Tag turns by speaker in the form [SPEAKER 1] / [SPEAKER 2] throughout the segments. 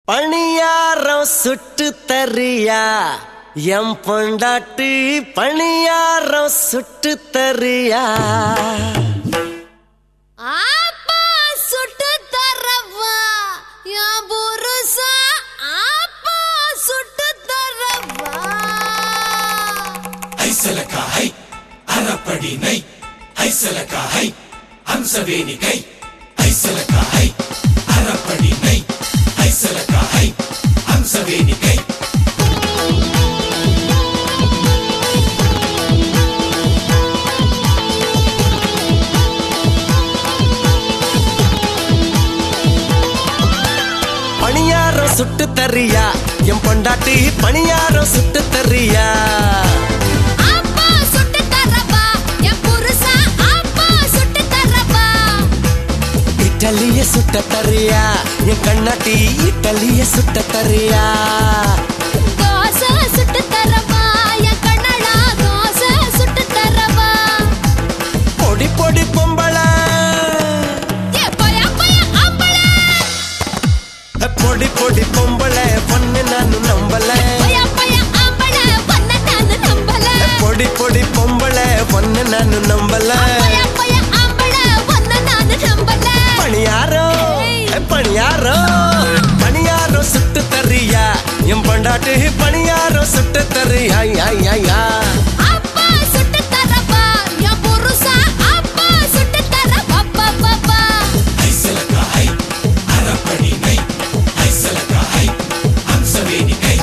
[SPEAKER 1] பணியாரம் சுட்டு தரியா எம் பொண்டாட்டி பணியாரம் சுட்டு தரியா
[SPEAKER 2] ஆப்பா சுட்டு தரவா என் புருஷா ஆப்பா சுட்டு தரவா
[SPEAKER 3] ஐசலக்கா ஹை அறப்படி நை ஐசலக்கா ஹை ஹம்சவேணி கை ஐசலக்கா ஹை அறப்படி நை ஐசலக்கா ஹை ஹம்சவேணி கை
[SPEAKER 1] பணியாரம் சுட்டு தரியா எம் பொண்டாட்டி பணியாரம் சுட்டு தரியா
[SPEAKER 2] ஆப்பா சுட்டு தரவா என் புருஷா ஆப்பா சுட்டு தரவா
[SPEAKER 1] இட்டலிய சுட்ட தரியா என் கண்ணாட்டி இட்டலிய சுட்ட தரியா
[SPEAKER 2] தோசை சுட்டு தரவா என் கண்ணடா தோசை சுட்டு தரவா
[SPEAKER 1] பொடி பொடி பொம்பள
[SPEAKER 2] ஏ பயா பயா ஆம்பளை
[SPEAKER 1] பொடி பொடி பொம்பள பொண்ணு நானு நம்பல
[SPEAKER 2] பயா பயா ஆம்பளை பண்ண நான் நம்பல
[SPEAKER 1] பொடி பொடி பொம்பள பொண்ணு நானு நம்பல
[SPEAKER 2] பயா பயா ஆம்பளை பண்ண நான் நம்பல
[SPEAKER 1] பணியாரம் ஏ, பணியாரம் பணியாரம் சுட்டு தரியா என் பொண்டாட்டி பணியாரம் சுட்டு தரியா யா, யா, யா.
[SPEAKER 2] அப்பா சுட்டு தரவா என் புருஷா அப்பா சுட்டு தரவா பா பா பா
[SPEAKER 3] ஐசலக்கா ஹை அறப்படி நை ஐசலக்கா ஹை ஹம்சவேணி கை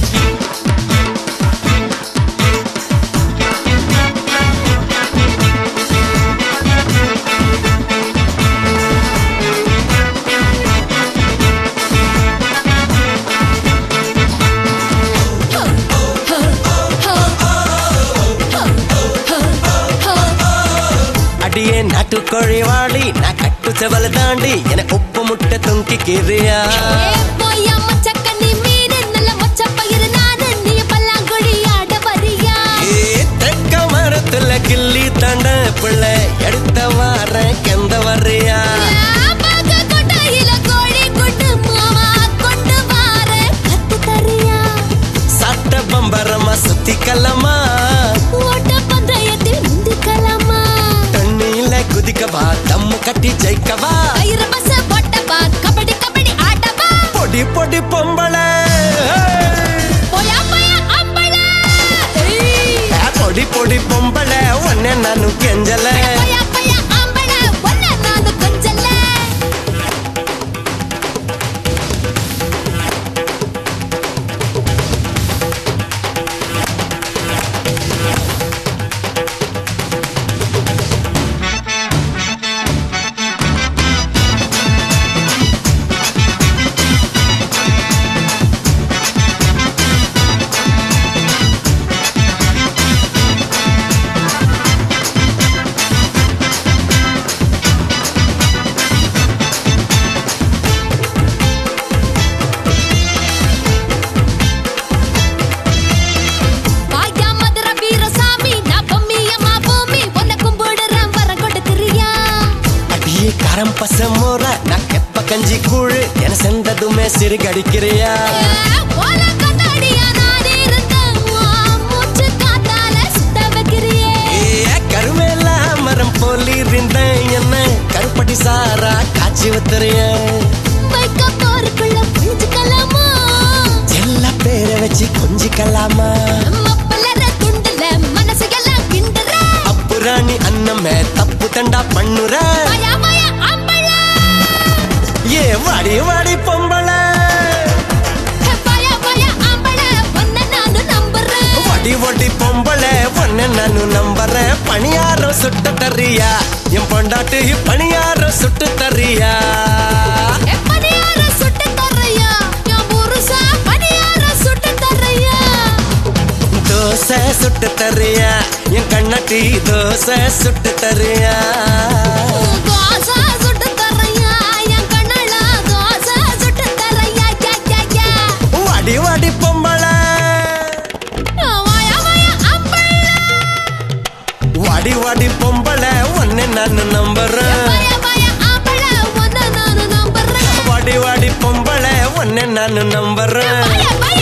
[SPEAKER 1] அடியே நாட்டுக்கோழி வாடி நான் கட்டு செவல தாண்டி என உப்பு முட்டை தொங்கிக்கிறியா
[SPEAKER 2] ஏ போயா மச்சக்கண்ணி மீறு நல்ல மொச்ச பயிறு நானு நீ பல்லாங்குழி ஆட வரியா
[SPEAKER 1] ஏ, தெக்க மரத்துல கிள்ளி தண்ட பிள்ளை எடுத்த வார கெந்த வர்றியா
[SPEAKER 2] பாக கொட்டையில கோழி குண்டு மாமா கொண்டு வார கத்து தரியா
[SPEAKER 1] சட்ட பம்பரமா சுத்தி கல்லமா
[SPEAKER 2] ஓட்ட பந்தயத்தில் முந்திக்கலாமா
[SPEAKER 1] தண்ணியில குதிக்கவா தம்மு கட்டி ஜெயிக்கவா
[SPEAKER 2] கயிறு பஸ் போட்டவா கபடி கபடி ஆட்டவா
[SPEAKER 1] பொடி பொடி பொம்பளை
[SPEAKER 2] போயா போயா அம்பளா
[SPEAKER 1] ஏ, பொடி பொடி பொம்பளை உன்னை நானு கெஞ்சல
[SPEAKER 2] பயா பயா ஆம்பள ஒன்ன நானு கொஞ்சல்ல வாயா மதுர வீரசாமி நான் பொம்மியம்மா பூமி உன்னை கும்பிடுறேன் வரம் கொடுக்கிறியா
[SPEAKER 1] அடியே காரம் பச மோர நான் கெப்ப கஞ்சி கூழு என செந்ததுமே சிறுகடிக்கிறியா
[SPEAKER 2] ஓல கண்ணாடியா நான் இருந்தேன் உன் மூச்சு காத்தால சுத்த வைக்கிறியே
[SPEAKER 1] ஏ, கருவேல மரம் போல் இருந்தேன் என்ன கருப்பட்டி சாரா காய்ச்சி ஊத்துறிய
[SPEAKER 2] வைக்க போருக்குள்ள புரிஞ்சுக்கலாமா
[SPEAKER 1] எல்லா பேரை வச்சு கொஞ்சிக்கலாமா
[SPEAKER 2] மப்பலற துண்டுல மனசு எல்லாம் கிண்டுற
[SPEAKER 1] அப்புராணி அன்னமே தப்பு தண்டா பண்ணுற
[SPEAKER 2] பயா பயா அம்பளா
[SPEAKER 1] ஏ வாடி வாடி பொம்பளை
[SPEAKER 2] பயா பயா அம்பளா உன்னை நானு நம்புறேன்
[SPEAKER 1] வடி வடி பொம்பளை பொண்ணு நானு நம்புறேன் பணியாரம் சுட்டு தரியா என் பொண்டாட்டி பணியாரம் சுட்டு தரியா
[SPEAKER 2] எப்படியார சுட்டு தர்றையா என் புருஷா பணியார சுட்டு தர்றையா
[SPEAKER 1] தோசை சுட்டு தரியா என் கண்ணாட்டி தோசை சுட்டு தரியா
[SPEAKER 2] தோசை சுட்டு தர்றையா என் கண்ணால தோசை சுட்டு தர்றையா யா யா யா
[SPEAKER 1] வாடி வாடி பொம்பளை
[SPEAKER 2] வாயா வாயா அம்பளா
[SPEAKER 1] வாடி வாடி பொம்பளை ஒன்னு நான் நம்புறேன்
[SPEAKER 2] பய பய ஆம்பள ஒன்ன நானு நம்புறேன்
[SPEAKER 1] வாடி வாடி பொம்பளை ஒன்ன நான் நம்புறேன்
[SPEAKER 2] பய, பய,